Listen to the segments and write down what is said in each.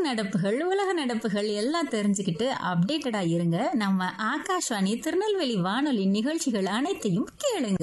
நடப்புகள் உலக நடப்புகள் எல்லாம் தெரிஞ்சுக்கிட்டு அப்டேட்டடா இருங்க நம்ம ஆகாஷ்வாணி திருநெல்வேலி வானொலி நிகழ்ச்சிகள் அனைத்தையும் கேளுங்க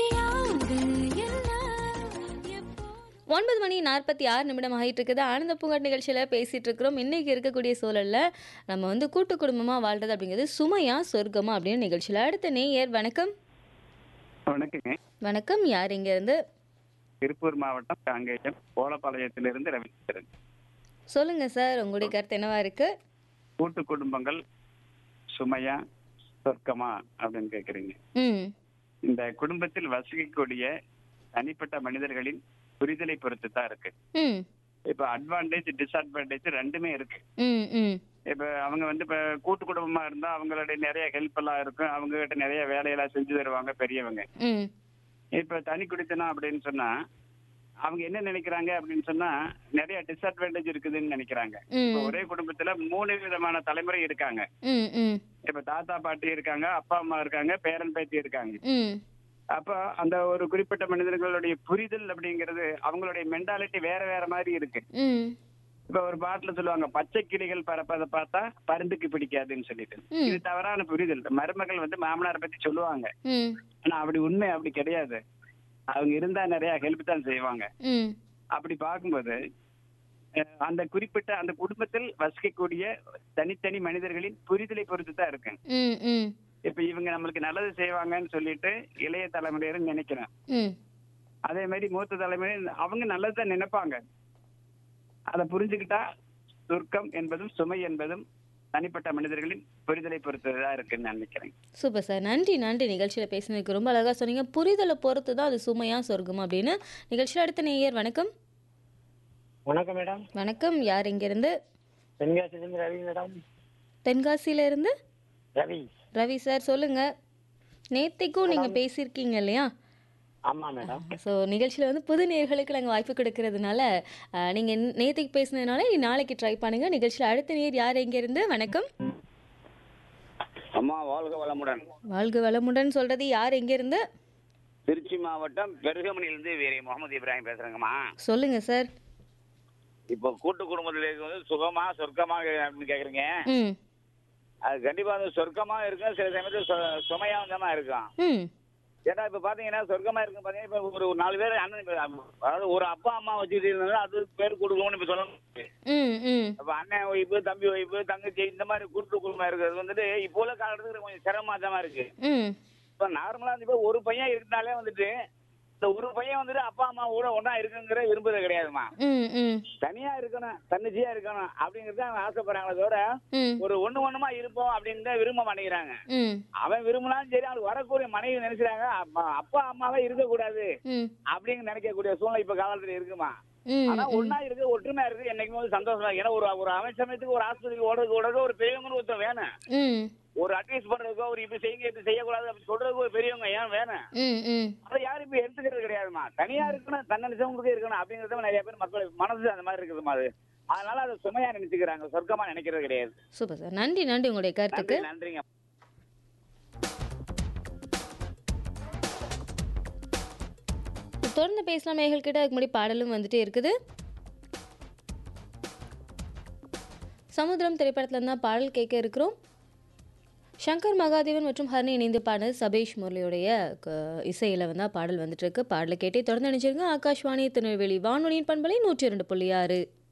ஒன்பது மணி நாற்பத்தி ஆறு நிமிடம் ஆகிட்டு இருக்குது ஆனந்த பூங்காட் நிகழ்ச்சியில் பேசிகிட்டு இருக்கிறோம் இன்றைக்கி இருக்கக்கூடிய சூழலில் நம்ம வந்து கூட்டு குடும்பமாக வாழ்றது அப்படிங்கிறது சுமையா சொர்க்கமா அப்படின்னு நிகழ்ச்சியில் அடுத்த நேயர் வணக்கம் வணக்கங்க வணக்கம் யார் இங்கேருந்து திருப்பூர் மாவட்டம் காங்கேயம் ஓலப்பாளையத்திலிருந்து ரவிச்சந்திரன் சொல்லுங்கள் சார் உங்களுடைய கருத்து என்னவா இருக்குது கூட்டு குடும்பங்கள் சுமையா சொர்க்கமா அப்படின்னு கேக்குறீங்க ம் இந்த குடும்பத்தில் வசிக்கக்கூடிய தனிப்பட்ட மனிதர்களின் புரிதலை பொறுத்து தான் இருக்கு ம் இப்ப அட்வான்டேஜ் டிஸ்அட்வான்டேஜ் ரெண்டுமே இருக்கு ம் ம் இப்ப அவங்க வந்து இப்ப கூட்டு குடும்பமா இருந்தா அவங்களுடைய நிறைய ஹெல்ப் எல்லாம் இருக்கும் அவங்க கிட்ட நிறைய வேலையெல்லாம் செஞ்சு தருவாங்க பெரியவங்க ம் இப்ப தனி குடித்தனம் அப்படின்னு சொன்னா அவங்க என்ன நினைக்கிறாங்க அப்படின்னு சொன்னா நிறைய டிஸ்அட்வான்டேஜ் இருக்குதுன்னு நினைக்கிறாங்க இப்ப ம் ஒரே குடும்பத்துல மூணு விதமான தலைமுறை இருக்காங்க ம் ம் இப்ப தாத்தா பாட்டி இருக்காங்க அப்பா அம்மா இருக்காங்க பேரன் பேத்தி இருக்காங்க ம் அப்ப அந்த ஒரு குறிப்பிட்ட மனிதர்களுடைய புரிதல் அப்படிங்கிறது அவங்களுடைய மென்டாலிட்டி வேற வேற மாதிரி இருக்கு ம் இப்ப ஒரு பாட்டுல சொல்லுவாங்க பச்சை கிளிகள் பறப்பதை பார்த்தா பருந்துக்கு பிடிக்காதுன்னு சொல்லிட்டு ம். இது தவறான புரிதல் மருமகள் வந்து மாமனாரை பத்தி சொல்லுவாங்க ம் ஆனா அப்படி உண்மை அப்படி கிடையாது அவங்க இருந்தா நிறைய ஹெல்ப் தான் செய்வாங்க ம் அப்படி பார்க்கும்போது அஹ், அந்த குறிப்பிட்ட அந்த குடும்பத்தில் வசிக்கக்கூடிய தனித்தனி மனிதர்களின் புரிதலை பொறுத்து தான் இருக்கு ம் ம் இப்ப இவங்க நம்மளுக்கு நல்லது செய்வாங்கன்னு சொல்லிட்டு இளைய தலைமுறையினர் நினைக்கிறேன் ம் அதே மாதிரி மூத்த தலைமுறை அவங்க நல்லதுதான் நினைப்பாங்க அதை புரிஞ்சுக்கிட்டா சொர்க்கம் என்பதும் சுமை என்பதும் தனிப்பட்ட மனிதர்களின் புரிதலை பொறுத்ததா இருக்குன்னு நான் நினைக்கிறேன் சூப்பர் சார் நன்றி நன்றி நிகழ்ச்சியில் பேசினதுக்கு ரொம்ப அழகாக சொன்னீங்க புரிதலை பொறுத்து தான் அது சுமையா சொர்க்கம் அப்படின்னு நிகழ்ச்சியில் அடுத்த நேயர் வணக்கம் வணக்கம் மேடம் வணக்கம் யார் இங்கேருந்து தென்காசிலிருந்து ரவி மேடம் தென்காசியில இருந்து ரவி ரவி சார் சொல்லுங்க நேத்திக்கும் நீங்க பேசியிருக்கீங்க இல்லையா ஆமா மேடம் ஸோ நிகழ்ச்சியில் வந்து புது நேர்களுக்கு நாங்கள் வாய்ப்பு கொடுக்கறதுனால அஹ், நீங்க நேத்திக்கு பேசினதுனால நாளைக்கு ட்ரை பண்ணுங்க நிகழ்ச்சியில் அடுத்த நேர் யார் இருந்து வணக்கம் அம்மா வாழ்க வளமுடன் வாழ்க வளமுடன் சொல்றது யார் இருந்து திருச்சி மாவட்டம் பெருகமணியிலிருந்து வீரை முகமது இப்ராஹிம் பேசுறேங்கம்மா சொல்லுங்க சார் இப்போ கூட்டு குடும்பத்தில் வந்து சுகமா சொர்க்கமா அப்படின்னு கேக்குறீங்க ம் அது கண்டிப்பா வந்து சொர்க்கமா இருக்கும் சில சமயத்தில் சு- சுமையா வந்தமா இருக்கும் ம் ஏன்னா இப்ப பாத்தீங்கன்னா சொர்க்கமா இருக்கு பாத்தீங்கன்னா இப்ப ஒரு ஒரு நாலு பேர் அண்ணன் இப்ப அதாவது ஒரு அப்பா அம்மா வச்சுக்கிட்டு இருந்தாலும் அது பேர் கொடுக்கணும்னு இப்ப சொல்லணும் ம் ம் அப்ப அண்ணன் ஒய்ஃபு தம்பி ஒய்ஃபு தங்கச்சி இந்த மாதிரி கூட்டு குடும்பம் இருக்கிறது வந்துட்டு இப்போ உள்ள காலத்துக்கு கொஞ்சம் சிரமமா தான் இருக்கு ம் இப்ப நார்மலா வந்து இப்ப ஒரு பையன் இருந்தாலே வந்துட்டு இந்த ஒரு பையன் வந்துட்டு அப்பா அம்மா கூட ஒண்ணா இருக்குங்கிற விரும்புறது கிடையாதுமா ம் ம் தனியா இருக்கணும் தன்னிச்சையா இருக்கணும் அப்படிங்கறது அவங்க ஆசைப்படுறாங்களே தவிர ம் ஒரு ஒண்ணு ஒண்ணுமா இருப்போம் அப்படின்னு தான் விரும்ப மாட்டேங்கிறாங்க ம் அவன் விரும்பினாலும் சரி அவனுக்கு வரக்கூடிய மனைவி நினைச்சாங்க அப்பா அம்மாவே இருக்கக்கூடாது ம் அப்படின்னு நினைக்கக்கூடிய சூழ்நிலை இப்ப காலத்துல இருக்குமா ம் ஆனா ஒண்ணா இருக்கு ஒற்றுமையா இருக்கு என்னைக்குமே வந்து சந்தோஷமா இருக்கு. ஏன்னா ஒரு ஒரு அவன் சமயத்துக்கு ஒரு ஆஸ்பத்திரிக்கு ஓடுறதுக்கு ஓடுறது ஒரு பெரியவங்கன்னு ஒருத்தர் வேணும் ம் ஒரு அட்வைஸ் பண்றதுக்கோ ஒரு இப்படி செய்யுங்க இப்படி செய்யக்கூடாது அப்படி சொல்றதுக்கு ஒரு பெரியவங்க ஏன் வேணும் ம் ம் அதை யாரும் இப்ப எடுத்துக்கிறது கிடையாதுமா தனியா இருக்கணும் தன்னடிச்சவங்களுக்கு இருக்கணும் அப்படிங்கறத நிறைய பேர் மக்கள் மனசு அந்த மாதிரி இருக்குதுமா அது அதனால அதை சுமையா நினைச்சுக்கிறாங்க சொர்க்கமா நினைக்கிறது கிடையாது சூப்பர் சார் நன்றி நன்றி உங்களுடைய கருத்துக்கு நன்றி நன்றிங்க தொடர்ந்து பேசலாம் மேகல் கிட்ட அதுக்கு முன்னாடி பாடலும் வந்துட்டே இருக்குது சமுத்திரம் திரைப்படத்துல தான் பாடல் கேட்க இருக்கிறோம் சங்கர் மகாதேவன் மற்றும் ஹர்னி இணைந்து பாடினது சபேஷ் முரளியுடைய க- இசையில வந்து பாடல் வந்துட்டு இருக்கு பாடலை கேட்டே தொடர்ந்து நினைச்சிருங்க ஆகாஷ்வாணி திருநெல்வேலி வானொலியின் பண்பலை நூற்றி இரண்டு புள்ளி ஆறு